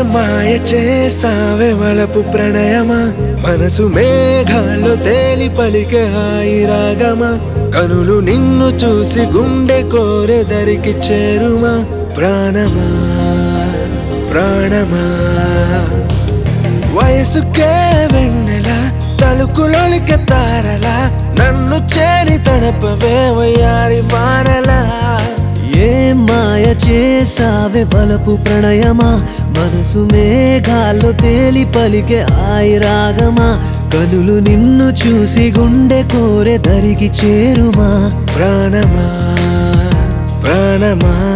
మాయ చేసావే వలపు ప్రణయమా మనసు మేఘాల్లో తేలి పలికే హాయి రాగమా కనులు నిన్ను చూసి గుండె కోరె దరికి చేరుమా ప్రాణమా ప్రాణమా వయసుకే వెన్నెల తలుకులోలిక తారలా నన్ను చేరి తడపవే వయ్యారి వానలా ఏ మాయ చేసావే బలపు ప్రణయమా మనసు మేఘాల్లో తేలి పలికే ఆయి రాగమా కనులు నిన్ను చూసి గుండె కోరె దరికి చేరుమా ప్రాణమా ప్రాణమా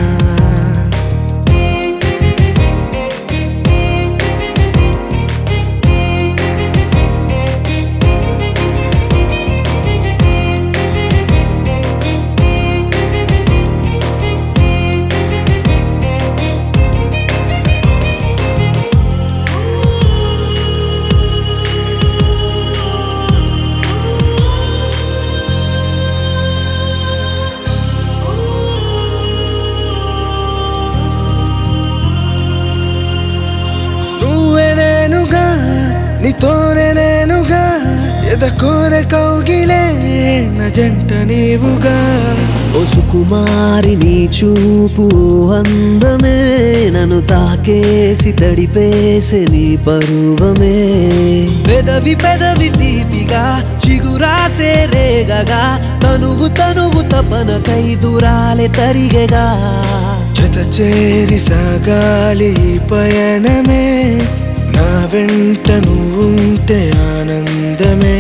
నువ్వే నేనుగా నీతోనే నేనుగా ఎద కోరె కౌగిలే నా జంట నీవుగా ఓ సుకుమారి నీ చూపు అందమే నన్ను తాకేసి తడిపేసే నీ పరువమే పెదవి పెదవి తీపిగా చిగురాసే రేగగా తనువు తనువు తపనకై దూరాలే తరిగెగా జత చేరి సాగాలి ఈ పయనమే నా వెంట నువ్వుంటే ఆనందమే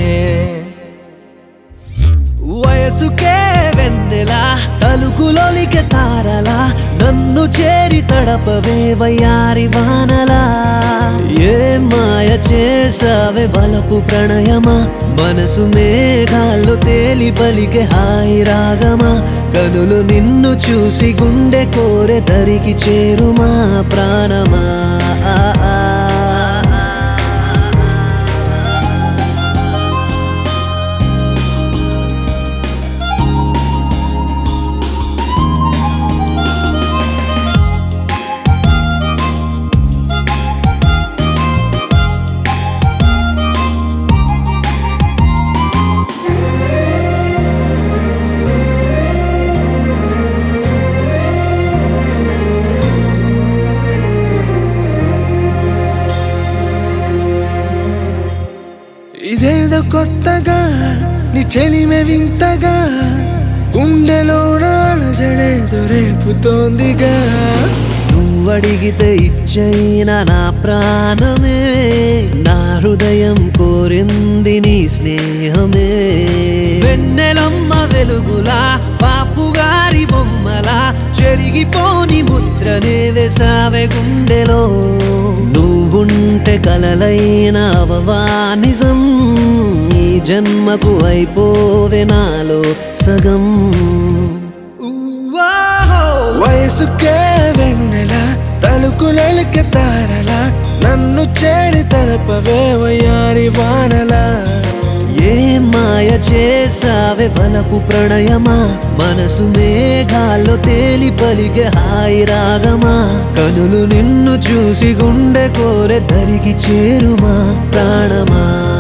వయసుకే వెన్నెలా తలుకులోలిక తారలా నన్ను చేరి తడపవే వయ్యారి వానలా ఏ మాయ చేసావే బలపు ప్రణయమా మనసు మేఘాల్లో తేలి పలికే హాయి రాగమా కనులు నిన్ను చూసి గుండె కోరె దరికి చేరుమా ప్రాణమా ఆ, ఆ, ఆ. ఇదేదో కొత్తగా నీ చెలిమె వింతగా గుండెలోన అలజడేదో రేపుతోందిగా నువ్వడిగితే ఇచ్చైన నా ప్రాణమే నా హృదయం కోరింది నీ స్నేహమే వెన్నెలమ్మ వెలుగులా పాపుగారి బొమ్మలా చెరిగిపోని ముద్రనే వేసావే గుండెలో నువ్వుంటే కలలైన అవవా నిజం ఈ జన్మకు అయిపోవే నాలో సగం ఊవాహో! వయసుకే వెన్నెల తలుకులలిక తారలా నన్ను చేరి తడపవే వయ్యారి వానలా ఏ మాయ చేసావే బలపు ప్రణయమా మనసు మేఘాల్లో తేలి పలికే హాయి రాగమా కనులు నిన్ను చూసి గుండె కోరె దరికి చేరుమా ప్రాణమా